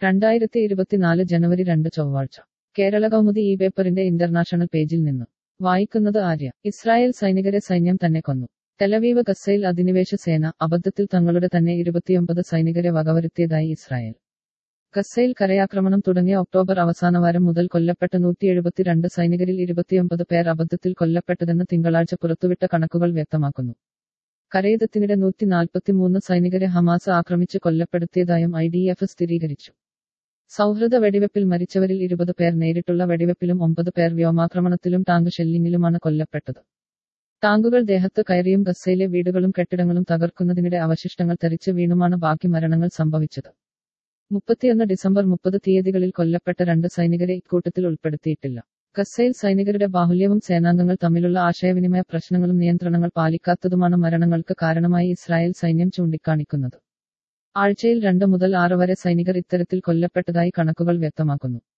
രണ്ടായിരത്തി ഇരുപത്തിനാല് ജനുവരി രണ്ട് ചൊവ്വാഴ്ച കേരള കൗമുദി ഈ പേപ്പറിന്റെ ഇന്റർനാഷണൽ പേജിൽ നിന്ന് വായിക്കുന്നത് ആര്യ ഇസ്രായേൽ സൈനികരെ സൈന്യം തന്നെ കൊന്നു ടെലവീവ് ഗസയിൽ അധിനിവേശ സേന അബദ്ധത്തിൽ തങ്ങളുടെ തന്നെ ഇരുപത്തിയൊമ്പത് സൈനികരെ വകവരുത്തിയതായി ഇസ്രായേൽ ഗസയിൽ കരയാക്രമണം തുടങ്ങിയ ഒക്ടോബർ അവസാനവാരം മുതൽ കൊല്ലപ്പെട്ട നൂറ്റി എഴുപത്തിരണ്ട് സൈനികരിൽ ഇരുപത്തിയൊമ്പത് പേർ അബദ്ധത്തിൽ കൊല്ലപ്പെട്ടതെന്ന് തിങ്കളാഴ്ച പുറത്തുവിട്ട കണക്കുകൾ വ്യക്തമാക്കുന്നു കരയുദ്ധത്തിനിടെ നൂറ്റി നാൽപ്പത്തിമൂന്ന് സൈനികരെ ഹമാസ് ആക്രമിച്ച് കൊല്ലപ്പെടുത്തിയതായും ഐ ഡി എഫ് സ്ഥിരീകരിച്ചു സൗഹൃദ വെടിവെപ്പിൽ മരിച്ചവരിൽ ഇരുപത് പേർ നേരിട്ടുള്ള വെടിവെപ്പിലും ഒമ്പത് പേർ വ്യോമാക്രമണത്തിലും ടാങ്ക് ഷെല്ലിങ്ങിലുമാണ് കൊല്ലപ്പെട്ടത് ടാങ്കുകൾ ദേഹത്ത് കയറിയും ഗസയിലെ വീടുകളും കെട്ടിടങ്ങളും തകർക്കുന്നതിനിടെ അവശിഷ്ടങ്ങൾ തെറിച്ച് വീണുമാണ് ബാക്കി മരണങ്ങൾ സംഭവിച്ചത് മുപ്പത്തിയൊന്ന് ഡിസംബർ മുപ്പത് തീയതികളിൽ കൊല്ലപ്പെട്ട രണ്ട് സൈനികരെ ഇക്കൂട്ടത്തിൽ ഉൾപ്പെടുത്തിയിട്ടില്ല ഗസയിൽ സൈനികരുടെ ബാഹുല്യവും സേനാംഗങ്ങൾ തമ്മിലുള്ള ആശയവിനിമയ പ്രശ്നങ്ങളും നിയന്ത്രണങ്ങൾ പാലിക്കാത്തതുമാണ് മരണങ്ങൾക്ക് കാരണമായി ഇസ്രായേൽ സൈന്യം ചൂണ്ടിക്കാണിക്കുന്നത് ആഴ്ചയിൽ രണ്ട് മുതൽ ആറ് വരെ സൈനികർ ഇത്തരത്തിൽ കൊല്ലപ്പെട്ടതായി കണക്കുകൾ വ്യക്തമാക്കുന്നു